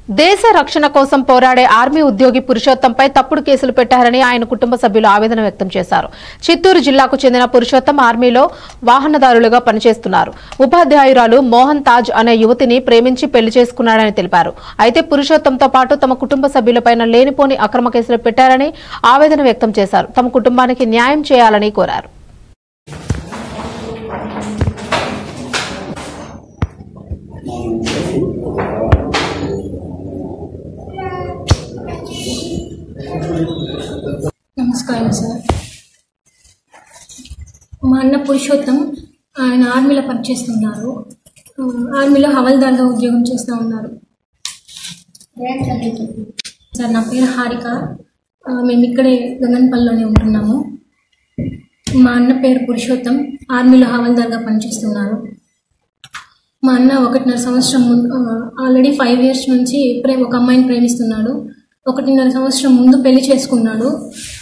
దేశ రక్షణ కోసం పోరాడే ఆర్మీ ఉద్యోగి పురుషోత్తంపై తప్పుడు కేసులు పెట్టారని ఆయన కుటుంబ సభ్యులు ఆవేదన వ్యక్తం చేశారు చిత్తూరు జిల్లాకు చెందిన పురుషోత్తం ఆర్మీలో వాహనదారులుగా పనిచేస్తున్నారు ఉపాధ్యాయురాలు మోహన్ తాజ్ అనే యువతిని ప్రేమించి పెళ్లి చేసుకున్నాడని తెలిపారు అయితే పురుషోత్తంతో పాటు తమ కుటుంబ సభ్యులపైన లేనిపోని అక్రమ కేసులు పెట్టారని ఆవేదన వ్యక్తం చేశారు తమ కుటుంబానికి న్యాయం చేయాలని కోరారు నమస్కారం సార్ మా అన్న పురుషోత్తం ఆయన ఆర్మీలో పనిచేస్తున్నారు ఆ, ఆర్మీలో హవల్దార్గా ఉద్యోగం చేస్తూ ఉన్నారు సార్ నా పేరు హారిక ఆ, మేము ఇక్కడే గగన్పల్లిలోనే ఉంటున్నాము మా అన్న పేరు పురుషోత్తం ఆర్మీలో హవల్దార్గా పనిచేస్తున్నారు మా అన్న ఒకటిన్నర సంవత్సరం ముందు ఆల్రెడీ ఫైవ్ ఇయర్స్ నుంచి ప్రేమ ఒక అమ్మాయిని ప్రేమిస్తున్నాడు ఒకటిన్నర సంవత్సరం ముందు పెళ్లి చేసుకున్నాడు